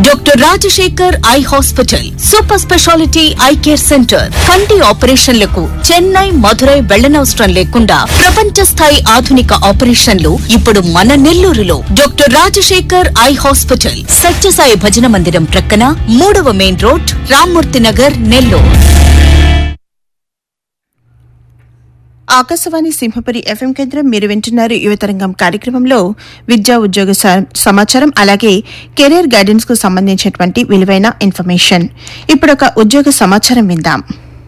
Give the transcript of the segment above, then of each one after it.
doctor Rajasekhar eye hospital super speciality eye care centre కంటి ఆపరేషన్లకు చెన్నై మధురై వెళ్లనవసరం లేకుండా ప్రపంచ స్థాయి ఆధునిక ఆపరేషన్లు ఇప్పుడు మన నెల్లూరులో doctor Rajasekhar eye hospital Sathya Sai భజన మందిరం ప్రక్కన మూడవ main road Rammurthy Nagar Nellore Akashvani Simhapuri FM కేంద్రం మీరు వింటున్నారు యువతరంగం కార్యక్రమంలో విద్యా ఉద్యోగ స- సమాచారం అలాగే కెరీర్ గైడెన్స్ కు సంబంధించినటువంటి విలువైన ఇన్ఫర్మేషన్ ఇప్పుడు ఒక ఉద్యోగ సమాచారం విందాం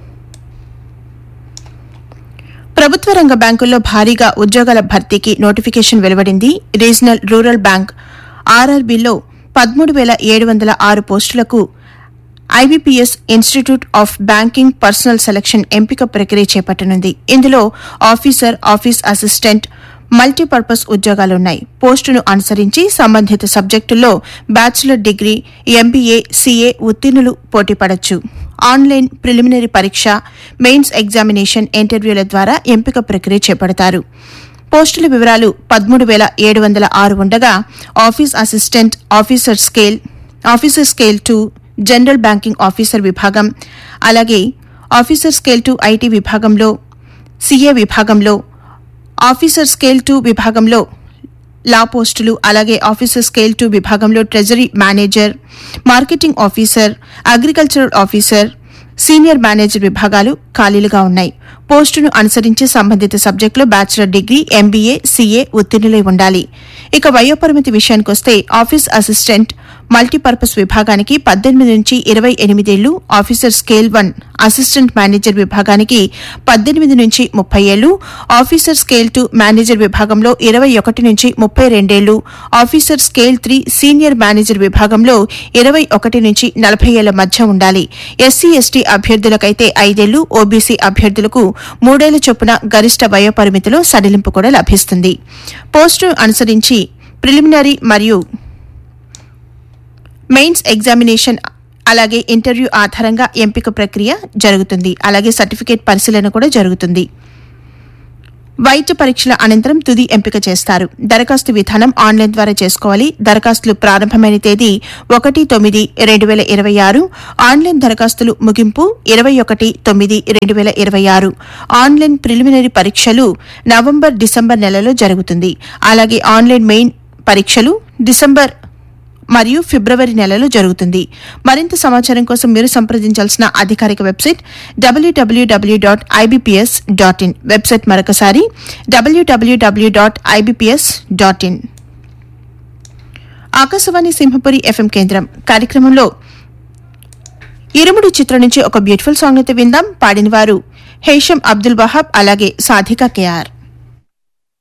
ప్రభుత్వ రంగ బ్యాంకుల్లో భారీగా ఉద్యోగాల భర్తీకి నోటిఫికేషన్ వెలువడింది రీజనల్ రూరల్ బ్యాంక్ ఆర్ఆర్బీలో పదమూడు వేల ఏడు వందల ఆరు పోస్టులకు IBPS institute of banking personnel selection ఎంపిక ప్రక్రియ చేపట్టనుంది ఇందులో ఆఫీసర్ ఆఫీస్ అసిస్టెంట్ మల్టీపర్పస్ ఉద్యోగాలున్నాయి పోస్టును అనుసరించి సంబంధిత సబ్జెక్టుల్లో బ్యాచిలర్ డిగ్రీ ఎంబీఏ సీఏ ఉత్తీర్ణులు పోటీపడొచ్చు ఆన్లైన్ ప్రిలిమినరీ పరీక్ష మెయిన్స్ ఎగ్జామినేషన్ ఇంటర్వ్యూల ద్వారా ఎంపిక ప్రక్రియ చేపడతారు పోస్టుల వివరాలు పదమూడు వేల ఏడు వందల ఆరు ఉండగా office assistant officer scale officer scale two general banking officer విభాగం అలాగే ఆఫీసర్ స్కేల్ టు ఐటీ విభాగంలో సీఏ విభాగంలో ఆఫీసర్ స్కేల్ టు విభాగంలో లా పోస్టులు అలాగే ఆఫీసర్ స్కేల్ టు విభాగంలో treasury manager marketing officer agricultural officer senior manager విభాగాలు ఖాళీలుగా ఉన్నాయి పోస్టును అనుసరించి సంబంధిత సబ్జెక్టులో బ్యాచిలర్ డిగ్రీ ఎంబీఏ సీఏ ఉత్తీర్ణులై ఉండాలి ఇక వయోపరిమితి విషయానికొస్తే ఆఫీస్ అసిస్టెంట్ మల్టీపర్పస్ విభాగానికి పద్దెనిమిది నుంచి ఇరవై ఎనిమిదేళ్లు officer scale one assistant manager విభాగానికి పద్దెనిమిది నుంచి ముప్పై ఏళ్లు ఆఫీసర్ స్కేల్ టూ మేనేజర్ విభాగంలో ఇరవై ఒకటి నుంచి ముప్పై రెండేళ్లు officer scale three senior manager విభాగంలో ఇరవై ఒకటి నుంచి నలభై ఏళ్ల మధ్య ఉండాలి ఎస్సీ ఎస్టీ అభ్యర్థులకైతే ఐదేళ్లు ఓబీసీ అభ్యర్థులకు మూడేళ్ల చొప్పున గరిష్ట వయోపరిమితిలో సడలింపు కూడా లభిస్తుంది పోస్టు అనుసరించి ప్రిలిమినరీ మరియు మెయిన్స్ ఎగ్జామినేషన్ అలాగే ఇంటర్వ్యూ ఆధారంగా ఎంపిక ప్రక్రియ జరుగుతుంది అలాగే సర్టిఫికేట్ పరిశీలన కూడా జరుగుతుంది వైద్య పరీక్షల అనంతరం తుది ఎంపిక చేస్తారు దరఖాస్తు విధానం ఆన్లైన్ ద్వారా చేసుకోవాలి దరఖాస్తులు ప్రారంభమైన తేదీ ఒకటి తొమ్మిది రెండు వేల ఇరవై ఆరు ఆన్లైన్ దరఖాస్తులు ముగింపు ఇరవై ఒకటి తొమ్మిది రెండు వేల ఇరవై ఆరు ఆన్లైన్ ప్రిలిమినరీ పరీక్షలు నవంబర్ డిసెంబర్ నెలలో జరుగుతుంది అలాగే ఆన్లైన్ మెయిన్ పరీక్షలు డిసెంబర్ మరియు ఫిబ్రవరి నెలలో జరుగుతుంది మరింత సమాచారం కోసం మీరు సంప్రదించాల్సిన అధికారిక వెబ్సైట్ డబ్ల్యూడబ్ల్యూడబ్ల్యూ dot IBPS dot in website మరొకసారి డబ్ల్యూడబ్ల్యూడబ్ల్యూ dot IBPS dot in Akashvani Simhapuri FM కేంద్రం కార్యక్రమంలో ఇరుముడి చిత్రం నుంచి ఒక బ్యూటిఫుల్ సాంగ్ అయితే విందాం పాడిన వారు హేషం అబ్దుల్ వహాబ్ అలాగే సాధికా కేఆర్